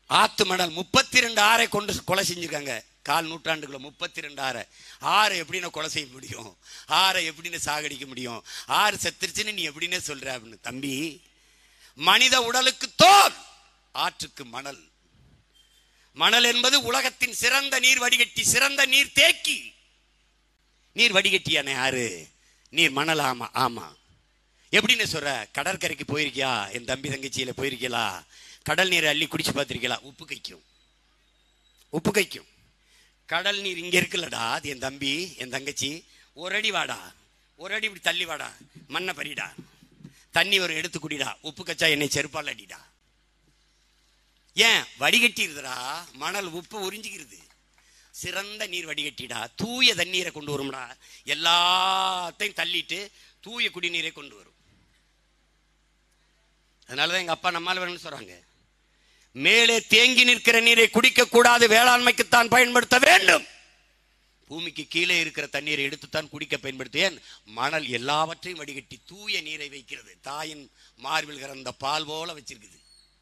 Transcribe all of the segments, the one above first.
ஆத்து மணல் முப்பத்தி ரெண்டு ஆறை கொண்டு கொலை செஞ்சிருக்காங்க கால் நூற்றாண்டுக்குள்ள முப்பத்தி ரெண்டு ஆறை ஆறை எப்படின்னு கொலை செய்ய முடியும் ஆறை எப்படின்னு சாகடிக்க முடியும் ஆறு செத்துருச்சுன்னு நீ எப்படின்னு சொல்ற அப்படின்னு தம்பி மனித உடலுக்கு தோல் ஆற்றுக்கு மணல் மணல் என்பது உலகத்தின் சிறந்த நீர் வடிகட்டி சிறந்த நீர் தேக்கி நீர் வடிகட்டியானே யாரு நீர் மணல் ஆமா ஆமா எப்படின்னு சொல்ற கடற்கரைக்கு போயிருக்கியா என் தம்பி தங்கச்சியில போயிருக்கீங்களா கடல் நீரை அள்ளி குடிச்சு பார்த்திருக்கீங்களா உப்பு கைக்கும் உப்பு கைக்கும் கடல் நீர் இங்க இருக்குல்லடா அது என் தம்பி என் தங்கச்சி ஒரு அடி வாடா ஒரு அடி இப்படி தள்ளி வாடா மண்ணை பறிடா தண்ணி ஒரு எடுத்து குடிடா உப்பு கச்சா என்னை செருப்பால் அடிடா ஏன் வடிகட்டிடுதுடா மணல் உப்பு உறிஞ்சிக்கிறது சிறந்த நீர் வடிகட்டிடா தூய தண்ணீரை கொண்டு வரும்டா எல்லாத்தையும் தள்ளிட்டு தூய குடிநீரை கொண்டு வரும் அதனாலதான் எங்க அப்பா நம்மால் வேணும்னு சொல்றாங்க மேலே தேங்கி நிற்கிற நீரை குடிக்க கூடாது வேளாண்மைக்குத்தான் பயன்படுத்த வேண்டும் பூமிக்கு கீழே இருக்கிற தண்ணீரை எடுத்துத்தான் குடிக்க பயன்படுத்துவேன் மணல் எல்லாவற்றையும் வடிகட்டி தூய நீரை வைக்கிறது தாயின் மார்பில் கறந்த பால் போல வச்சிருக்குது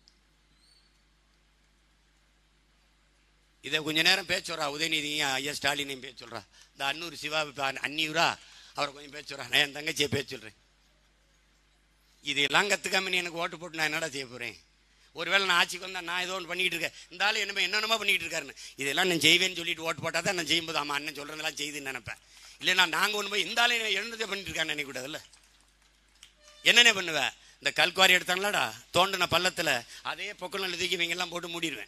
இதை கொஞ்ச நேரம் பேச சொல்றா உதயநிதியும் ஐயா ஸ்டாலினையும் பேச சொல்றா இந்த அன்னூர் சிவா இப்ப அன்னியூரா அவரை கொஞ்சம் பேச சொல்றா நான் என் தங்கச்சியை பேச சொல்றேன் இதெல்லாம் கத்துக்காம நீ எனக்கு ஓட்டு போட்டு நான் என்னடா செய்ய போறேன் ஒருவேளை நான் ஆட்சிக்கு வந்தா நான் ஏதோ ஒன்று பண்ணிட்டு இருக்கேன் இந்த ஆளு என்னமோ என்னென்னமோ பண்ணிட்டு இருக்காருன்னு இதெல்லாம் நான் செய்வேன்னு சொல்லிட்டு ஓட்டு போட்டா தான் நான் செய்யும்போது ஆமா அண்ணன் சொல்றதெல்லாம் செய்துன்னு நினைப்பேன் இல்லைன்னா நாங்க ஒன்று போய் இந்த ஆளு எழுந்ததே பண்ணிட்டு இருக்கான்னு நினைக்க கூடாதுல்ல என்னென்ன பண்ணுவேன் இந்த கல்குவாரி எடுத்தாங்களாடா தோண்டின பள்ளத்துல அதே பொக்கல் தூக்கி இவங்க எல்லாம் போட்டு மூடிடுவேன்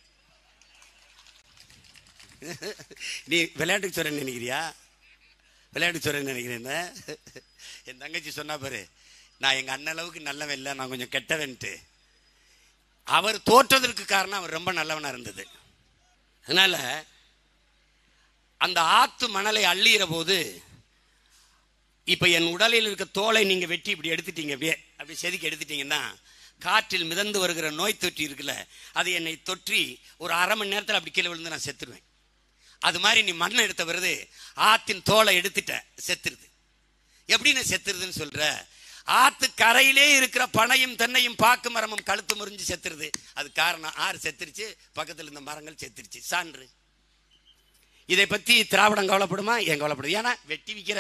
நீ விளையாட்டுக்கு சொல்றேன்னு நினைக்கிறியா விளையாட்டு சொல்றேன்னு நினைக்கிறேன் என் தங்கச்சி சொன்னா பாரு நான் எங்க அண்ணன் அளவுக்கு நல்லவன் இல்லை நான் கொஞ்சம் கெட்டவன்ட்டு அவர் தோற்றதற்கு காரணம் அவர் ரொம்ப நல்லவனா இருந்தது அதனால அந்த ஆத்து மணலை அள்ளிற போது இப்ப என் உடலில் இருக்க தோலை நீங்க வெட்டி இப்படி எடுத்துட்டீங்க அப்படியே அப்படி செதுக்கி எடுத்துட்டீங்கன்னா காற்றில் மிதந்து வருகிற நோய் தொற்றி இருக்குல்ல அது என்னை தொற்றி ஒரு அரை மணி நேரத்தில் அப்படி கீழே விழுந்து நான் செத்துருவேன் அது மாதிரி நீ மண்ணை எடுத்த பிறகு ஆத்தின் தோலை எடுத்துட்ட செத்துருது எப்படின்னு செத்துருதுன்னு சொல்ற ஆத்து கரையிலே இருக்கிற பனையும் தென்னையும் பாக்கு மரமும் கழுத்து முறிஞ்சு செத்துருது அது காரணம் ஆறு செத்துருச்சு பக்கத்தில் இருந்த மரங்கள் செத்துருச்சு சான்று இதை பத்தி திராவிடம் கவலைப்படுமா ஏன் கவலைப்படுது ஏன்னா வெட்டி விற்கிற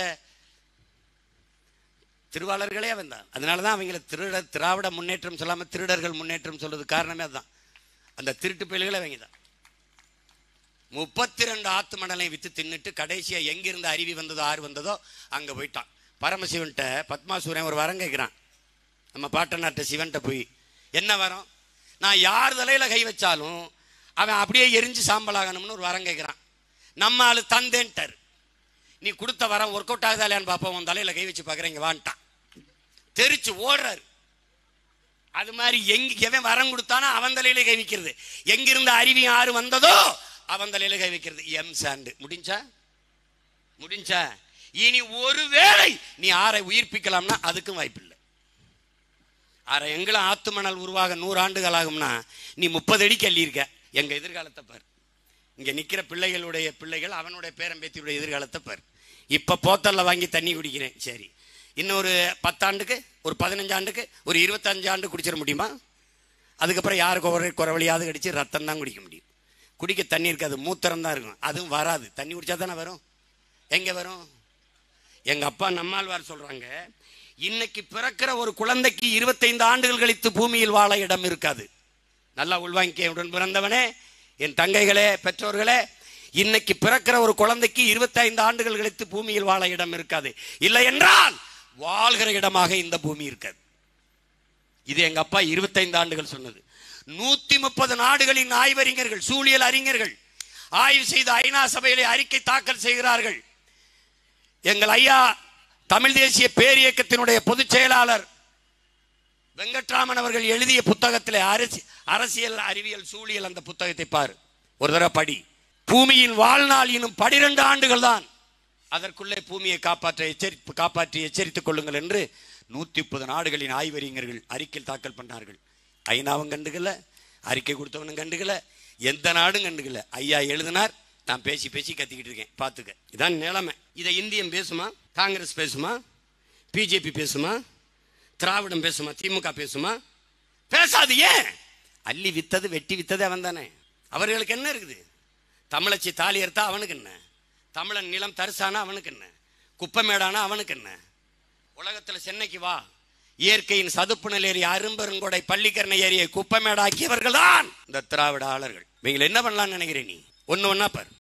திருவாளர்களே அவன் தான் அதனால தான் அவங்கள திருட திராவிட முன்னேற்றம் சொல்லாம திருடர்கள் முன்னேற்றம் சொல்றது காரணமே அதுதான் அந்த திருட்டு பயல்களை அவங்க தான் முப்பத்தி ரெண்டு ஆத்து மணலை வித்து தின்னுட்டு கடைசியா எங்கிருந்து அருவி வந்ததோ ஆறு வந்ததோ அங்க போயிட்டான் பரமசிவன்கிட்ட பத்மாசூரன் ஒரு வரம் கேட்கிறான் நம்ம பாட்டனார்ட்ட சிவன்கிட்ட போய் என்ன வரம் நான் யார் தலையில கை வச்சாலும் அவன் அப்படியே எரிஞ்சு சாம்பலாகணும்னு ஒரு வரம் கேட்கிறான் நம்ம ஆளு தந்தேன்ட்டார் நீ கொடுத்த வரம் ஒர்க் அவுட் ஆகுதா இல்லையான்னு பார்ப்போம் உன் தலையில கை வச்சு பார்க்குறேன் இங்க வான்ட்டான் தெரிச்சு ஓடுறாரு அது மாதிரி எங்க எவன் வரம் கொடுத்தானோ அவன் தலையில கை வைக்கிறது எங்கிருந்து அருவி ஆறு வந்ததோ அவன் தலையில கை வைக்கிறது எம் சாண்டு முடிஞ்சா முடிஞ்சா இனி ஒருவேளை நீ ஆரை உயிர்ப்பிக்கலாம்னா அதுக்கும் வாய்ப்பில்லை ஆரை எங்களும் ஆத்து மணல் உருவாக நூறு ஆண்டுகள் ஆகும்னா நீ முப்பது அடிக்கு அள்ளியிருக்க எங்க எதிர்காலத்தை பார் இங்க நிக்கிற பிள்ளைகளுடைய பிள்ளைகள் அவனுடைய பேரம்பேத்தியுடைய எதிர்காலத்தை பார் இப்ப போத்தல்ல வாங்கி தண்ணி குடிக்கிறேன் சரி இன்னும் ஒரு பத்தாண்டுக்கு ஒரு பதினஞ்சு ஆண்டுக்கு ஒரு இருபத்தஞ்சு ஆண்டு குடிச்சிட முடியுமா அதுக்கப்புறம் யாருக்கு ஒரு குறவழியாவது கடிச்சு ரத்தம் தான் குடிக்க முடியும் குடிக்க தண்ணி இருக்காது மூத்திரம் தான் இருக்கும் அதுவும் வராது தண்ணி குடிச்சா தானே வரும் எங்க வரும் எங்க அப்பா நம்மாழ்வார் சொல்றாங்க இன்னைக்கு பிறக்கிற ஒரு குழந்தைக்கு இருபத்தைந்து ஆண்டுகள் கழித்து பூமியில் வாழ இடம் இருக்காது நல்லா உள்வாங்கிக்க உடன் பிறந்தவனே என் தங்கைகளே பெற்றோர்களே இன்னைக்கு பிறக்கிற ஒரு குழந்தைக்கு இருபத்தைந்து ஆண்டுகள் கழித்து பூமியில் வாழ இடம் இருக்காது இல்லை என்றால் வாழ்கிற இடமாக இந்த பூமி இருக்காது இது எங்க அப்பா இருபத்தைந்து ஆண்டுகள் சொன்னது நூத்தி முப்பது நாடுகளின் ஆய்வறிஞர்கள் சூழியல் அறிஞர்கள் ஆய்வு செய்து ஐநா சபையிலே அறிக்கை தாக்கல் செய்கிறார்கள் எங்கள் ஐயா தமிழ் தேசிய பேரியக்கத்தினுடைய பொதுச் செயலாளர் வெங்கட்ராமன் அவர்கள் எழுதிய புத்தகத்திலே அரசி அரசியல் அறிவியல் சூழியல் அந்த புத்தகத்தை பாரு ஒரு தடவை படி பூமியின் வாழ்நாள் இன்னும் பனிரெண்டு ஆண்டுகள் தான் அதற்குள்ளே பூமியை காப்பாற்ற எச்சரி காப்பாற்றி எச்சரித்துக் கொள்ளுங்கள் என்று நூத்தி முப்பது நாடுகளின் ஆய்வறிஞர்கள் அறிக்கை தாக்கல் பண்ணார்கள் ஐநாவும் கண்டுக்கல அறிக்கை கொடுத்தவனும் கண்டுக்கல எந்த நாடும் கண்டுக்கல ஐயா எழுதினார் நான் பேசி பேசி கத்திக்கிட்டு இருக்கேன் பார்த்துக்க இதான் நிலைமை இதை இந்தியம் பேசுமா காங்கிரஸ் பேசுமா பிஜேபி பேசுமா திராவிடம் பேசுமா திமுக பேசுமா பேசாது ஏன் அள்ளி வித்தது வெட்டி வித்தது அவன் தானே அவர்களுக்கு என்ன இருக்குது தமிழச்சி தாலி அறுத்தா அவனுக்கு என்ன தமிழன் நிலம் தரிசானா அவனுக்கு என்ன குப்பமேடானா அவனுக்கு என்ன உலகத்துல சென்னைக்கு வா இயற்கையின் சதுப்பு நில ஏரி அரும்பெருங்கொடை பள்ளிக்கரணை ஏரியை குப்பமேடாக்கியவர்கள் தான் இந்த திராவிட ஆளர்கள் இவங்களை என்ன பண்ணலாம்னு நினைக்கிறேன் நீ ஒண்ணு ஒண்ணா பாரு